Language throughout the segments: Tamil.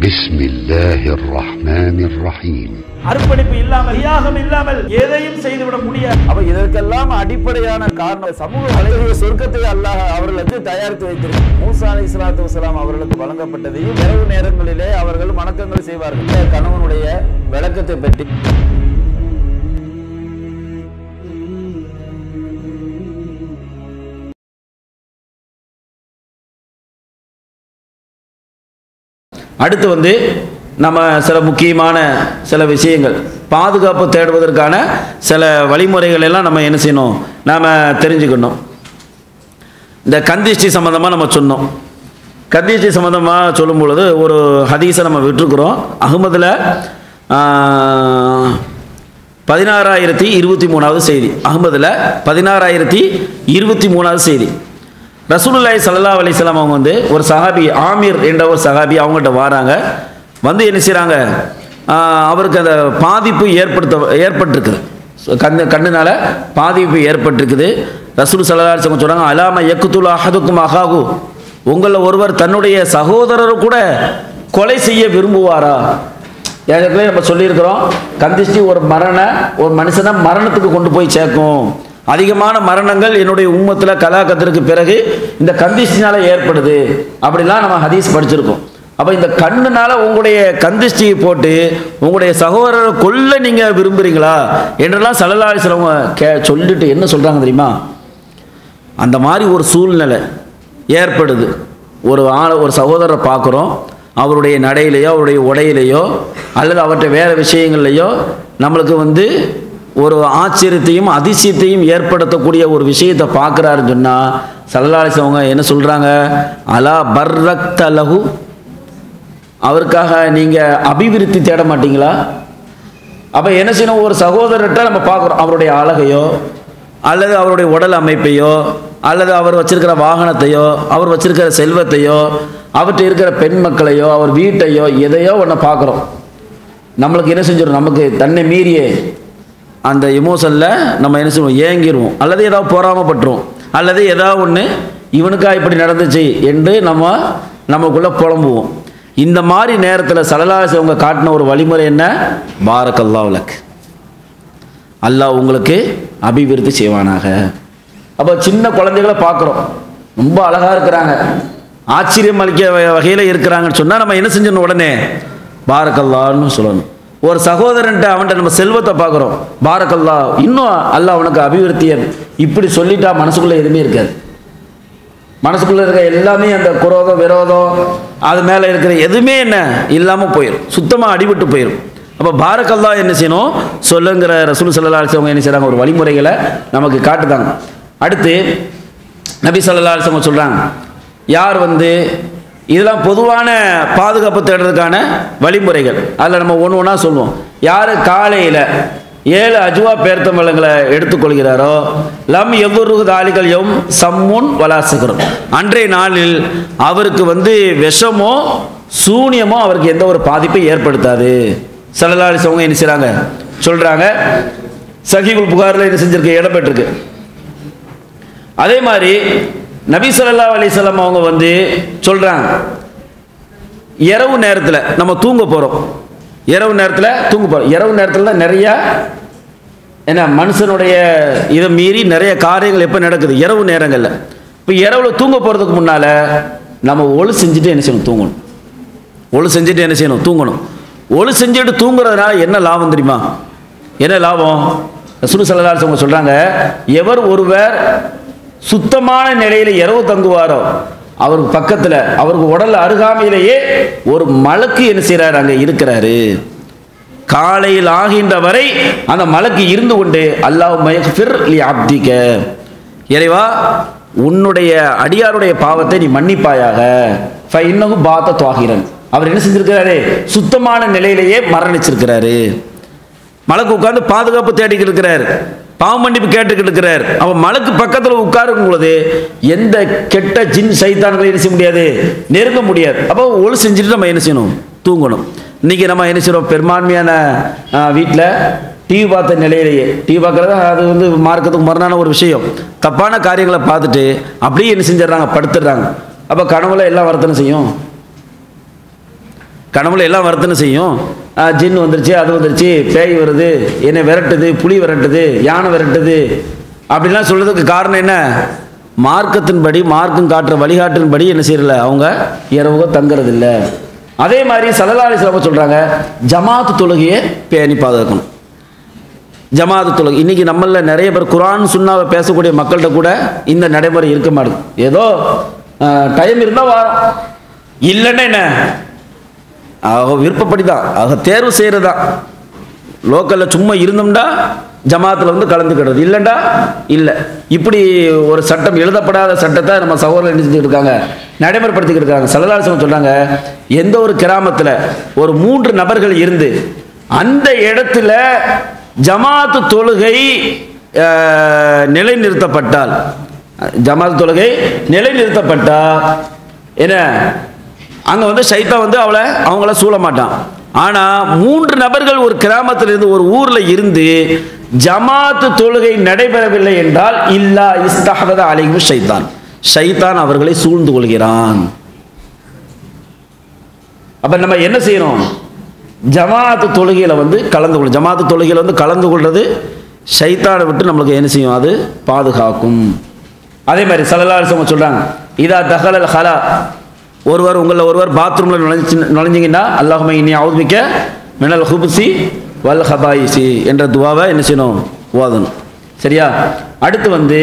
بسم الله الرحمن الرحيم அர்ப்பணிப்பு இல்லாமல் தியாகம் இல்லாமல் எதையும் செய்துவிட முடியாது அப்ப இதற்கெல்லாம் அடிப்படையான காரணம் சமூக வலைதள சொர்க்கத்தை அல்லாஹ் அவர்களுக்கு தயாரித்து வைத்திருக்கிறார் மூசா அலை இஸ்லாத்து வசலாம் அவர்களுக்கு வழங்கப்பட்டதையும் இரவு நேரங்களிலே அவர்கள் வணக்கங்கள் செய்வார்கள் இந்த கணவனுடைய விளக்கத்தை பற்றி அடுத்து வந்து நம்ம சில முக்கியமான சில விஷயங்கள் பாதுகாப்பு தேடுவதற்கான சில வழிமுறைகள் எல்லாம் நம்ம என்ன செய்யணும் நாம் தெரிஞ்சுக்கணும் இந்த கந்திஷ்டி சம்மந்தமாக நம்ம சொன்னோம் கந்திஷ்டி சம்மந்தமாக சொல்லும் பொழுது ஒரு ஹதீஸை நம்ம விட்டுருக்குறோம் அகமதில் பதினாறாயிரத்தி இருபத்தி மூணாவது செய்தி அகமதில் பதினாறாயிரத்தி இருபத்தி மூணாவது செய்தி ரசூலுல்லாஹி ஸல்லல்லாஹு அலைஹி வஸல்லம் அவங்க வந்து ஒரு சஹாபி ஆமீர் என்ற ஒரு சஹாபி அவங்ககிட்ட வராங்க வந்து என்ன செய்கிறாங்க அவருக்கு அந்த பாதிப்பு ஏற்படுத்த ஏற்பட்டிருக்குது So, கண்ணு கண்ணுனால பாதிப்பு ஏற்பட்டிருக்குது ரசூல் ஸல்லல்லாஹு அலைஹி வஸல்லம் சொல்கிறாங்க அலாம யக்குத்துல் அஹதுக்கும் அஹாகு உங்களில் ஒருவர் தன்னுடைய சகோதரரை கூட கொலை செய்ய விரும்புவாரா ஏற்கனவே நம்ம சொல்லியிருக்கிறோம் கந்திஷ்டி ஒரு மரண ஒரு மனுஷனை மரணத்துக்கு கொண்டு போய் சேர்க்கும் அதிகமான மரணங்கள் என்னுடைய உம்மத்தில் கலாக்கத்திற்கு பிறகு இந்த கந்திஷ்டினால ஏற்படுது அப்படிலாம் நம்ம ஹதீஸ் படிச்சிருக்கோம் அப்போ இந்த கண்ணுனால உங்களுடைய கந்திஷ்டியை போட்டு உங்களுடைய சகோதரரை கொல்ல நீங்கள் விரும்புகிறீங்களா என்றெல்லாம் சலலாரி சிலவங்க கே சொல்லிட்டு என்ன சொல்கிறாங்க தெரியுமா அந்த மாதிரி ஒரு சூழ்நிலை ஏற்படுது ஒரு ஆளை ஒரு சகோதரரை பார்க்குறோம் அவருடைய நடையிலையோ அவருடைய உடையிலையோ அல்லது அவற்றை வேறு விஷயங்கள்லையோ நம்மளுக்கு வந்து ஒரு ஆச்சரியத்தையும் அதிசயத்தையும் ஏற்படுத்தக்கூடிய ஒரு விஷயத்தை பார்க்குறாருன்னு சொன்னால் சல்லலாலிசவங்க என்ன சொல்கிறாங்க அலா பர்ரக்த லகு அவருக்காக நீங்கள் அபிவிருத்தி தேட மாட்டீங்களா அப்போ என்ன செய்யணும் ஒரு சகோதரர்கிட்ட நம்ம பார்க்குறோம் அவருடைய அழகையோ அல்லது அவருடைய உடல் அமைப்பையோ அல்லது அவர் வச்சிருக்கிற வாகனத்தையோ அவர் வச்சிருக்கிற செல்வத்தையோ அவர்கிட்ட இருக்கிற பெண் மக்களையோ அவர் வீட்டையோ எதையோ ஒன்று பார்க்குறோம் நம்மளுக்கு என்ன செஞ்சிடும் நமக்கு தன்னை மீறியே அந்த எமோஷனில் நம்ம என்ன செய்வோம் ஏங்கிடுவோம் அல்லது ஏதாவது பொறாமப்பட்டுரும் அல்லது ஏதாவது ஒன்று இவனுக்கா இப்படி நடந்துச்சு என்று நம்ம நமக்குள்ளே புலம்புவோம் இந்த மாதிரி நேரத்தில் சலலாசி அவங்க காட்டின ஒரு வழிமுறை என்ன பாரக்கல்லா உலக் அல்லாஹ் உங்களுக்கு அபிவிருத்தி செய்வானாக அப்போ சின்ன குழந்தைகளை பார்க்குறோம் ரொம்ப அழகாக இருக்கிறாங்க ஆச்சரியம் அளிக்க வகையில் இருக்கிறாங்கன்னு சொன்னால் நம்ம என்ன செஞ்சிடணும் உடனே பாரக்கல்லான்னு சொல்லணும் ஒரு சகோதரன்ட்ட அவன்கிட்ட நம்ம செல்வத்தை பார்க்குறோம் பாரக்கல்லா இன்னும் அல்லாஹ் அவனுக்கு அபிவிருத்தியன் இப்படி சொல்லிட்டா மனசுக்குள்ளே எதுவுமே இருக்காது மனசுக்குள்ளே இருக்க எல்லாமே அந்த குரோதம் விரோதம் அது மேலே இருக்கிற எதுவுமே என்ன இல்லாமல் போயிடும் சுத்தமாக அடிபட்டு போயிடும் அப்போ பாரக்கல்லா என்ன செய்யணும் சொல்லுங்கிற ரசூல் சல்லா அலிசவங்க என்ன செய்கிறாங்க ஒரு வழிமுறைகளை நமக்கு காட்டுதாங்க அடுத்து நபி சல்லா அலிசவங்க சொல்கிறாங்க யார் வந்து இதெல்லாம் பொதுவான பாதுகாப்பு தேடுறதுக்கான வழிமுறைகள் அதில் நம்ம ஒன்று ஒன்றா சொல்லுவோம் யார் காலையில் ஏழு அஜுவா பேர்த்தம்பழங்களை எடுத்துக்கொள்கிறாரோ லம் எவ்வொரு தாலிகள் எம் சம்முன் வலாசுகிறோம் அன்றைய நாளில் அவருக்கு வந்து விஷமோ சூனியமோ அவருக்கு எந்த ஒரு பாதிப்பை ஏற்படுத்தாது சல்லலாலி சவங்க என்ன செய்கிறாங்க சொல்கிறாங்க சஹிகுல் புகாரில் என்ன செஞ்சிருக்கு இடம்பெற்றிருக்கு அதே மாதிரி நபி ஸல்லல்லாஹு அலைஹி வஸல்லம் அவங்க வந்து சொல்கிறாங்க இரவு நேரத்தில் நம்ம தூங்க போகிறோம் இரவு நேரத்தில் தூங்க போகிறோம் இரவு நேரத்தில் தான் நிறையா என்ன மனுஷனுடைய இதை மீறி நிறைய காரியங்கள் எப்போ நடக்குது இரவு நேரங்களில் இப்போ இரவில் தூங்க போகிறதுக்கு முன்னால் நம்ம ஒழு செஞ்சுட்டு என்ன செய்யணும் தூங்கணும் ஒழு செஞ்சுட்டு என்ன செய்யணும் தூங்கணும் ஒழு செஞ்சுட்டு தூங்குறதுனால என்ன லாபம் தெரியுமா என்ன லாபம் ரசூல் சல்லல்லாஹு அவங்க சொல்கிறாங்க எவர் ஒருவர் சுத்தமான நிலையில் இரவு தங்குவாரோ அவருக்கு பக்கத்தில் அவருக்கு உடல் அருகாமையிலேயே ஒரு மலக்கு என்ன செய்கிறார் அங்கே இருக்கிறாரு காலையில் ஆகின்ற வரை அந்த மலக்கு இருந்து கொண்டு அல்லாஹ் மயஃபிர் லி அப்திக இறைவா உன்னுடைய அடியாருடைய பாவத்தை நீ மன்னிப்பாயாக ஃப இன்னகும் பாத்த துவாகிரன் அவர் என்ன செஞ்சிருக்கிறாரு சுத்தமான நிலையிலேயே மரணிச்சிருக்கிறாரு மலக்கு உட்கார்ந்து பாதுகாப்பு தேடிக்கிட்டு இருக்கிறார் பாவ மன்னிப்பு கேட்டுக்கிட்டு இருக்கிறார் அவன் மலக்கு பக்கத்தில் உட்காரும் பொழுது எந்த கெட்ட ஜின் சைத்தான்களை என்ன செய்ய முடியாது நெருங்க முடியாது அப்போ ஒழு செஞ்சுட்டு நம்ம என்ன செய்யணும் தூங்கணும் இன்னைக்கு நம்ம என்ன செய்யறோம் பெரும்பான்மையான வீட்டில் டிவி பார்த்த நிலையிலேயே டிவி பார்க்குறது அது வந்து மார்க்கத்துக்கு மரணான ஒரு விஷயம் தப்பான காரியங்களை பார்த்துட்டு அப்படியே என்ன செஞ்சிடறாங்க படுத்துடுறாங்க அப்போ கனவுல எல்லாம் வரத்தனை செய்யும் கனவுல எல்லாம் வரத்தனை செய்யும் ஆ, ஜின் வந்துருச்சு அது வந்துருச்சு பேய் வருது என்னை விரட்டுது புலி விரட்டுது யானை விரட்டுது அப்படிலாம் சொல்றதுக்கு காரணம் என்ன மார்க்கத்தின்படி மார்க்கம் காட்டுற வழிகாட்டின்படி என்ன செய்யறல அவங்க இரவுக தங்குறது இல்ல அதே மாதிரி சலலாலி சிலப்ப சொல்றாங்க ஜமாத்து தொழுகையை பேணி பாதுகாக்கணும் ஜமாத்து தொழுகை இன்னைக்கு நம்மள நிறைய பேர் குரான் சுண்ணாவை பேசக்கூடிய மக்கள்கிட்ட கூட இந்த நடைமுறை இருக்க மாட்டேங்குது ஏதோ டைம் இருந்தால் வாரம் இல்லைன்னா என்ன அவங்க விருப்பப்படி தான் அவங்க தேர்வு செய்கிறது தான் லோக்கலில் சும்மா இருந்தோம்டா ஜமாத்தில் வந்து கலந்துக்கிறது இல்லைண்டா இல்லை இப்படி ஒரு சட்டம் எழுதப்படாத சட்டத்தை நம்ம சகோதரர் என்ன செஞ்சுட்டு இருக்காங்க நடைமுறைப்படுத்திக்கிட்டு இருக்காங்க சலதாசம் சொல்றாங்க எந்த ஒரு கிராமத்தில் ஒரு மூன்று நபர்கள் இருந்து அந்த இடத்துல ஜமாத்து தொழுகை அஹ், நிலைநிறுத்தப்பட்டால் ஜமாத்து தொழுகை நிலைநிறுத்தப்பட்டா என்ன அங்க வந்து சைத்தான் வந்து அவளை அவங்கள சூழ மாட்டான் ஆனா மூன்று நபர்கள் ஒரு கிராமத்தில் இருந்து ஒரு ஊர்ல இருந்து ஜமாத்து தொழுகை நடைபெறவில்லை என்றால் இல்லா இஸ்தஹத அலைஹு ஷைத்தான் ஷைத்தான் அவர்களை சூழ்ந்து கொள்கிறான் அப்ப நம்ம என்ன செய்யணும் ஜமாத்து தொழுகையில வந்து கலந்து கொள்ளும் ஜமாத்து தொழுகையில வந்து கலந்து கொள்றது ஷைத்தானை விட்டு நம்மளுக்கு என்ன செய்யும் அது பாதுகாக்கும் அதே மாதிரி சலலாசவங்க சொல்றாங்க இதா தகலல் ஹலா ஒருவர் உங்களில் ஒருவர் பாத்ரூமில் நுழைஞ்சு நுழைஞ்சிங்கன்னா அல்லாஹுமே இனி அவுதுமிக்க மினல் ஹுபுசி வல் ஹபாயிசி என்ற துவாவை என்ன செய்யணும் ஓதணும் சரியா அடுத்து வந்து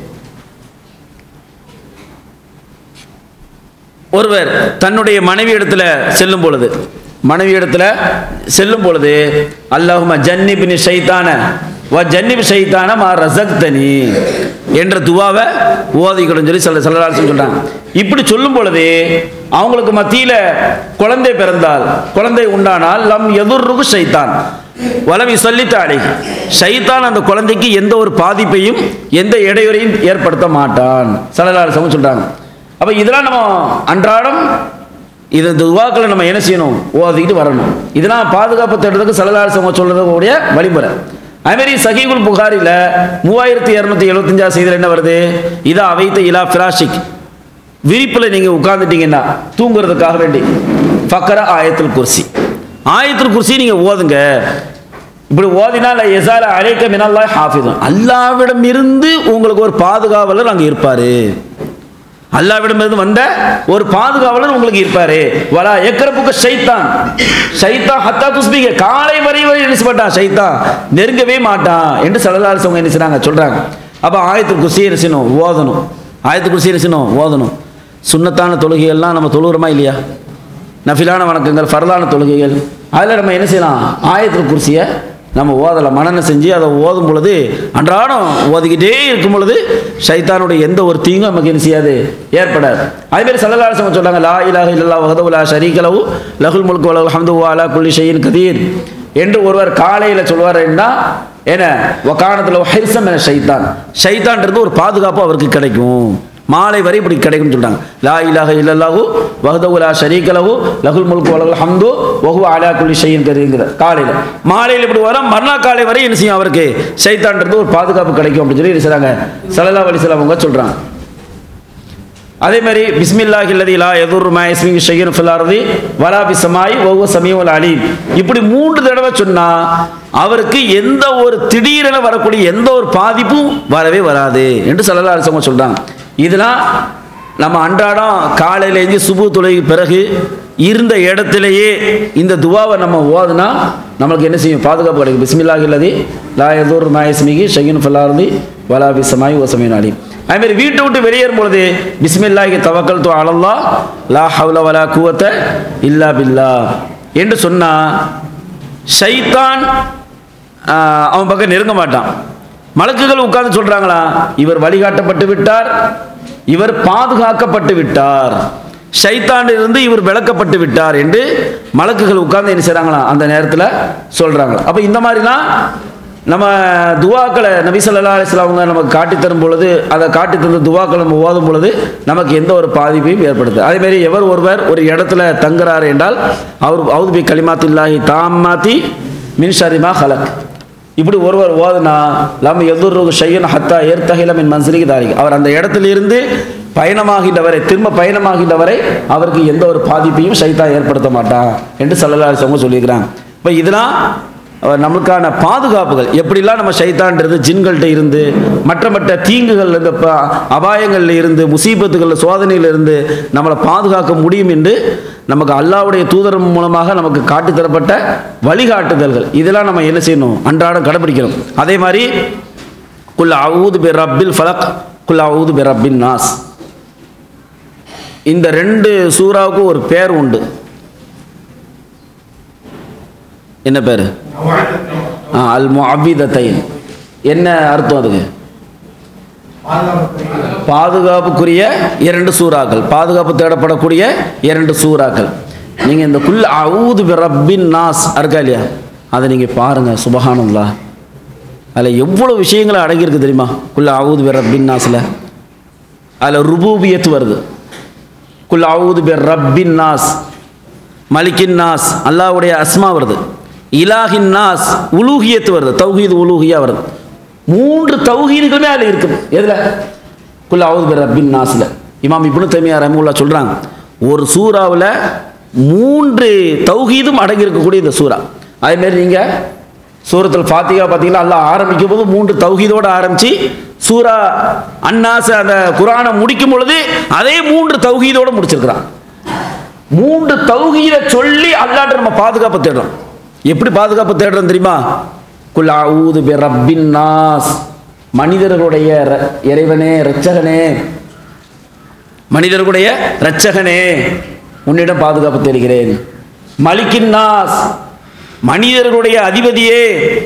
ஒருவர் தன்னுடைய மனைவி இடத்துல செல்லும் பொழுது மனைவி இடத்துல செல்லும் பொழுது அல்லாஹும ஜன்னிபினி ஷைத்தான வ ஜன்னிபி ஷைத்தான மா ரசக்தனி என்ற துவாவை ஓதிக்கணும் சொல்லி சில சிலராசன் சொல்றாங்க இப்படி சொல்லும் பொழுது அவங்களுக்கு மத்தியில குழந்தை பிறந்தால் குழந்தை உண்டானால் லம் எதிர்ருக்கு ஷைத்தான் வலவி சொல்லித்தாடி ஷைத்தான் அந்த குழந்தைக்கு எந்த ஒரு பாதிப்பையும் எந்த இடையூறையும் ஏற்படுத்த மாட்டான் சலலாரசம் சொல்றாங்க அப்ப இதெல்லாம் நம்ம அன்றாடம் இது இந்த துவாக்களை நம்ம என்ன செய்யணும் ஓதிக்கிட்டு வரணும் இதெல்லாம் பாதுகாப்பு தேடுறதுக்கு சலதாரசவங்க சொல்றதுக்கூடிய வழிமுறை அதுமாரி சஹீகுல் புகாரில மூவாயிரத்தி இரநூத்தி எழுபத்தஞ்சாவது செய்தியில் என்ன வருது இதா அவைத்த இலா ஃபிராஷிக் விரிப்பில் நீங்கள் உட்கார்ந்துட்டீங்கன்னா தூங்குறதுக்காக வேண்டி ஃபக்கர ஆயத்துல் குர்சி ஆயத்துல் குர்சி நீங்கள் ஓதுங்க இப்படி ஓதினால் எசால அழைக்க மினல்லாய் ஹாஃபிதும் அல்லாவிடம் இருந்து உங்களுக்கு ஒரு பாதுகாவலர் அங்கே இருப்பாரு அல்லாவிடமிருந்து வந்த ஒரு பாதுகாவலர் உங்களுக்கு இருப்பாரு வலா எக்கரப்புக்கு ஷைத்தான் ஷைத்தான் ஹத்தா துஸ்பிக காலை வரை வரை என்ன செய்ய மாட்டான் ஷைத்தான் நெருங்கவே மாட்டான் என்று சலதாரி சவங்க என்ன செய்றாங்க சொல்றாங்க அப்ப ஆயத்து குசி என்ன செய்யணும் ஓதணும் ஆயத்து குசி என்ன செய்யணும் ஓதணும் சுன்னத்தான தொழுகைகள்லாம் நம்ம தொழுகிறோமா இல்லையா நஃபிலான வணக்கங்கள் ஃபர்லான தொழுகைகள் அதில் நம்ம என்ன செய்யலாம் ஆயத்தில் குர்சியை நம்ம ஓதலாம் மனநம் செஞ்சு அதை ஓதும் பொழுது அன்றாடம் ஓதிக்கிட்டே இருக்கும் பொழுது ஷைத்தானுடைய எந்த ஒரு தீங்கும் நமக்கு என்ன செய்யாது ஏற்படாது அதேமாதிரி சல்லல்லாசம் சொல்றாங்க லா இலாஹ இல்லல்லா வஹதவு லா ஷரீகலவு லகுல் முல்கு வலகுல் ஹம்து அலா குல்லி ஷையின் கதீர் என்று ஒருவர் காலையில் சொல்வாருன்னா என்ன ஒக்கானத்தில் ஹிர்சம் என ஷைத்தான் ஷைத்தான்றது ஒரு பாதுகாப்பு அவருக்கு கிடைக்கும் மாலை வரை இப்படி கிடைக்கும்னு சொல்றாங்க லா இலாஹ இல்லல்லாஹு வஹ்தஹு லா ஷரீக லஹு லஹுல் முல்கு வலகுல் ஹம்து வஹுவ அலா குல்லி ஷைஇன் கதீர் காலையில மாலையில் இப்படி வரும் மறுநாள் காலை வரை என்ன செய்யும் அவருக்கு ஷைத்தான்றது ஒரு பாதுகாப்பு கிடைக்கும் அப்படின்னு சொல்லி என்ன செய்றாங்க ஸல்லல்லாஹு அலைஹி வஸல்லம் அவங்க சொல்றாங்க அதே மாதிரி பிஸ்மில்லாஹி அல்லதி லா யதுர் மா இஸ்மிஹி ஷையன் ஃபில் அர்தி வலா பிஸ் ஸமாய் வஹுவ ஸமீஉல் அலீம் இப்படி மூன்று தடவை சொன்னா அவருக்கு எந்த ஒரு திடீரென வரக்கூடிய எந்த ஒரு பாதிப்பும் வரவே வராது என்று ஸல்லல்லாஹு அலைஹி வஸல்லம் சொல்றாங்க இதெல்லாம் நம்ம அன்றாடம் காலையில இருந்து சுபு தொலைக்கு பிறகு இருந்த இடத்திலேயே இந்த துவாவை நம்ம ஓதுனா நம்மளுக்கு என்ன செய்யும் பாதுகாப்பு கிடைக்கும் பிஸ்மில்லாஹி அல்லதி லா யதுர் மா இஸ்மிஹி ஷையன் ஃபில் அர்தி வலா பிஸ் ஸமாய் வஹுவ ஸமீஉல் அலீம் அதுமாரி வீட்டை விட்டு வெளியேறும் பொழுது பிஸ்மில்லாஹி தவக்கல் து அலல்லா லா ஹவ்ல வலா குவத்த இல்லா பில்லா என்று சொன்னா ஷைத்தான் ஆஹ், அவன் பக்கம் நெருங்க மாட்டான் மலக்குகள் உட்கார்ந்து சொல்றாங்களா இவர் வழிகாட்டப்பட்டு விட்டார் இவர் பாதுகாக்கப்பட்டு விட்டார் ஷைத்தான் இருந்து இவர் விளக்கப்பட்டு விட்டார் என்று மலக்குகள் உட்கார்ந்து என்ன செய்றாங்களா அந்த நேரத்தில் சொல்றாங்க அப்ப இந்த மாதிரிலாம் நம்ம துவாக்களை நபி ஸல்லல்லாஹு அலைஹி வஸல்லம் அவங்க நமக்கு காட்டி தரும் பொழுது அதை காட்டி தந்த துவாக்களை நம்ம ஓதும் பொழுது நமக்கு எந்த ஒரு பாதிப்பையும் ஏற்படுது அதே மாதிரி எவர் ஒருவர் ஒரு இடத்துல தங்குறார் என்றால் அவர் அவுதுபி கலிமாத்தில்லாஹி தாமாத்தி மின் ஷரிமா ஹலக் இப்படி ஒருவர் ஓதுனா லம் எதுரு ஷையன் ஹத்தா ஏர்த்தகில மின் மன்சிலிக்கு தாரிக் அவர் அந்த இடத்துல இருந்து பயணமாகின்ற வரை திரும்ப பயணமாகின்ற வரை அவருக்கு எந்த ஒரு பாதிப்பையும் சைத்தான் ஏற்படுத்த மாட்டான் என்று சல்லல்லாசவங்க சொல்லியிருக்கிறாங்க இப்போ இதெல்லாம் அஹ், நம்மளுக்கான பாதுகாப்புகள் எப்படிலாம் நம்ம சைத்தான்றது ஜின்கள்கிட்ட இருந்து மற்ற மற்ற தீங்குகள் இந்த ப- அபாயங்கள்ல இருந்து முசீபத்துகள் சோதனையில இருந்து நம்மளை பாதுகாக்க முடியும் என்று நமக்கு அல்லாஹ்வுடைய தூதர் மூலமாக நமக்கு காட்டி தரப்பட்ட வழிகாட்டுதல்கள் இதெல்லாம் நம்ம என்ன செய்யணும் அன்றாடம் கடைபிடிக்கணும் அதே மாதிரி குல் அவுது பி ரப்பில் ஃபலக் குல் அவுது பி ரப்பின் நாஸ் இந்த ரெண்டு சூறாவுக்கும் ஒரு பேர் உண்டு என்ன பேர் அல் முஅவ்விதத்தைன் என்ன அர்த்தம் அதுக்கு பாதுகாப்புக்குரிய இரண்டு சூறாக்கள் பாதுகாப்பு தேடப்படக்கூடிய இரண்டு சூறாக்கள் நீங்க இந்த குல் அவுது பி ரப்பின் நாஸ் இருக்கா இல்லையா அதை நீங்க பாருங்க சுபஹானல்லாஹ் அதில் எவ்வளோ விஷயங்கள் அடங்கியிருக்கு தெரியுமா குல் அவுது பி ரப்பின் நாஸில் அதில் ருபூபியத்து வருது குல் அவுது பி ரப்பின் நாஸ் மலிக்கின் நாஸ் அல்லாஹ்வுடைய அஸ்மா வருது இலாஹின் நாஸ் உலூகியத்து வருது தௌஹீது உலூஹியா வருது மூன்று தௌஹீதுகளுமே அதில் இருக்குது எதில் குல் அவுது பி ரப்பின் நாஸில் இமாம் இப்னு தமியா ரஹ்மத்துல்லாஹ் சொல்கிறாங்க ஒரு சூறாவில் மூன்று தௌஹீதும் அடங்கி இருக்கக்கூடிய இந்த சூறா அதேமாரி நீங்கள் சூரத்தில் ஃபாத்திகா பார்த்தீங்கன்னா அல்லாஹ் ஆரம்பிக்கும் போது மூன்று தௌஹீதோடு ஆரம்பித்து சூரா அன்னாஸ் அந்த குரானை முடிக்கும் பொழுது அதே மூன்று தௌஹீதோடு முடிச்சிருக்கிறான் மூன்று தௌஹீத சொல்லி அல்லாட்ட நம்ம பாதுகாப்பு தேடுறோம் எப்படி பாதுகாப்பு தேடுறோம் தெரியுமா குல் அஊது பி ரப்பின் நாஸ் மனிதர்களுடைய ர- இறைவனே இரட்சகனே மனிதர்களுடைய இரட்சகனே உன்னிடம் பாதுகாப்பு தேடுகிறேன் மலிக்கின் நாஸ் மனிதர்களுடைய அதிபதியே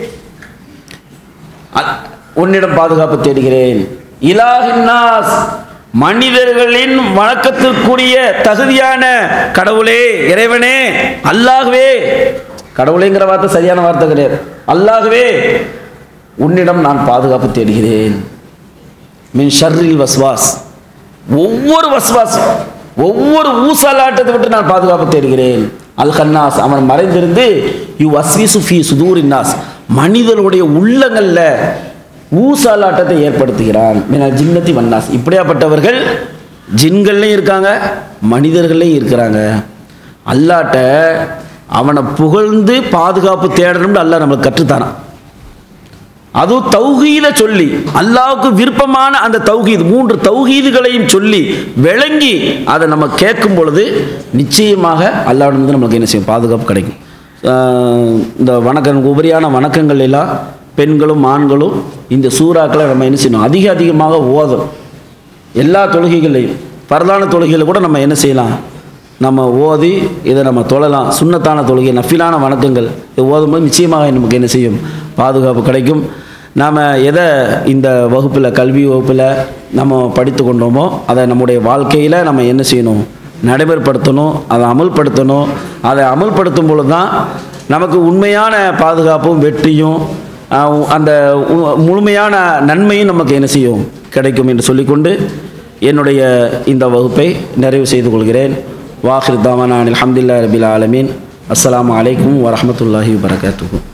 அ- உன்னிடம் பாதுகாப்பு தேடுகிறேன் இலாஹின் நாஸ் மனிதர்களின் வணக்கத்திற்குரிய தகுதியான கடவுளே இறைவனே அல்லாகவே கடவுளேங்கிற வார்த்தை சரியான வார்த்தை கிடையாது அல்லாகவே உன்னிடம் நான் பாதுகாப்பு தேடுகிறேன் மின் ஷர்ரில் வஸ்வாஸ் ஒவ்வொரு வஸ்வாஸ் ஒவ்வொரு ஊசலாட்டத்தை விட்டு நான் பாதுகாப்பு தேடுகிறேன் அல் ஹன்னாஸ் அவன் மறைந்திருந்து யூ அஸ்விசு ஃபி சுதூரின் நாஸ் மனிதனுடைய உள்ளங்கள்ல ஊசலாட்டத்தை ஏற்படுத்துகிறான் மினல் ஜின்னத்தி வன்னாஸ் இப்படியாப்பட்டவர்கள் ஜின்கள்லையும் இருக்காங்க மனிதர்களையும் இருக்கிறாங்க அல்லாட்ட அவனை புகழ்ந்து பாதுகாப்பு தேடணும்னு அல்லாஹ் நம்மளுக்கு கற்றுத்தானான் அதுவும் தௌஹீத சொல்லி அல்லாஹ்வுக்கு விருப்பமான அந்த தௌஹீத் மூன்று தௌஹீதுகளையும் சொல்லி விளங்கி அதை நம்ம கேட்கும் பொழுது நிச்சயமாக அல்லாஹ்விடமிருந்து நம்மளுக்கு என்ன செய்யும் பாதுகாப்பு கிடைக்கும் ஆஹ் இந்த வணக்கம் உபரியான வணக்கங்கள் எல்லாம் பெண்களும் ஆண்களும் இந்த சூறாக்களை நம்ம என்ன செய்யணும் அதிக அதிகமாக ஓதும் எல்லா தொழுகைகளையும் பரதான தொழுகையில் கூட நம்ம என்ன செய்யலாம் நம்ம ஓதி இதை நம்ம தொழலாம் சுண்ணத்தான தொழுகை நஃபிலான வணக்கங்கள் இது ஓதும்போது நிச்சயமாக நமக்கு என்ன செய்யும் பாதுகாப்பு கிடைக்கும் நாம் எதை இந்த வகுப்பில் கல்வி வகுப்பில் நம்ம படித்து கொண்டோமோ அதை நம்முடைய வாழ்க்கையில் நம்ம என்ன செய்யணும் நடைமுறைப்படுத்தணும் அதை அமல்படுத்தணும் அதை அமல்படுத்தும் பொழுது தான் நமக்கு உண்மையான பாதுகாப்பும் வெற்றியும் ஆஹ், அந்த உ- முழுமையான நன்மையும் நமக்கு என்ன செய்யும் கிடைக்கும் என்று சொல்லிக்கொண்டு என்னுடைய இந்த வகுப்பை நிறைவு செய்து கொள்கிறேன் வாஹிர் தாவான் அலமதுல்லா ரபில் ஆலமீன் அஸ்ஸலாமு அலைக்கும் வரஹ்மத்துல்லாஹி வபரகாத்துஹு